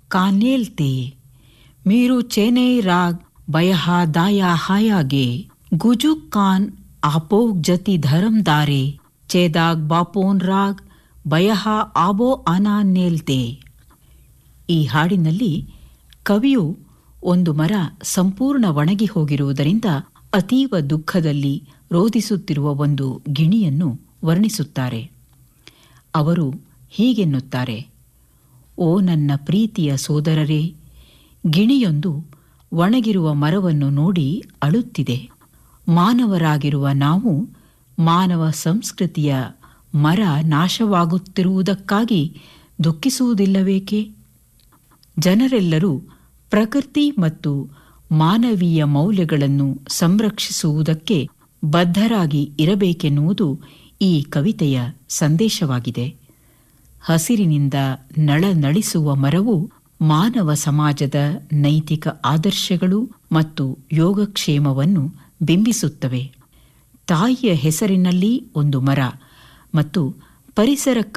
ಕಾನೇಲ್ತೆ ಮೀರು ಚೆನೈ ರಾಗ್ ಬಯಹ ದಾಯ ಹಾಯಾಗೆ ಗುಜುಕ್ ಕಾನ್ ಆಪೋಗ್ ಜತಿ ಧರಂದಾರೆ ಚೇದಾಗ್ ಬಾಪೋನ್ ರಾಗ್ ಬಯಹ ಆಬೋ ಅನಾನೇಲ್ತೆ ಈ ಹಾಡಿನಲ್ಲಿ ಕವಿಯು ಒಂದು ಮರ ಸಂಪೂರ್ಣ ಒಣಗಿ ಹೋಗಿರುವುದರಿಂದ ಅತೀವ ದುಃಖದಲ್ಲಿ ರೋಧಿಸುತ್ತಿರುವ ಒಂದು ಗಿಣಿಯನ್ನು ವರ್ಣಿಸುತ್ತಾರೆ ಅವರು ಹೀಗೆನ್ನುತ್ತಾರೆ ಓ ನನ್ನ ಪ್ರೀತಿಯ ಸೋದರರೇ ಗಿಣಿಯೊಂದು ಒಣಗಿರುವ ಮರವನ್ನು ನೋಡಿ ಅಳುತ್ತಿದೆ ಮಾನವರಾಗಿರುವ ನಾವು ಮಾನವ ಸಂಸ್ಕೃತಿಯ ಮರ ನಾಶವಾಗುತ್ತಿರುವುದಕ್ಕಾಗಿ ದುಃಖಿಸುವುದಿಲ್ಲವೇಕೆ ಜನರೆಲ್ಲರೂ ಪ್ರಕೃತಿ ಮತ್ತು ಮಾನವೀಯ ಮೌಲ್ಯಗಳನ್ನು ಸಂರಕ್ಷಿಸುವುದಕ್ಕೆ ಬದ್ಧರಾಗಿ ಇರಬೇಕೆನ್ನುವುದು ಈ ಕವಿತೆಯ ಸಂದೇಶವಾಗಿದೆ ಹಸಿರಿನಿಂದ ನಳನಳಿಸುವ ಮರವು ಮಾನವ ಸಮಾಜದ ನೈತಿಕ ಆದರ್ಶಗಳು ಮತ್ತು ಯೋಗಕ್ಷೇಮವನ್ನು ಬಿಂಬಿಸುತ್ತವೆ ತಾಯಿಯ ಹೆಸರಿನಲ್ಲಿ ಒಂದು ಮರ ಮತ್ತು ಪರಿಸರಕ್ಕಾಗಿ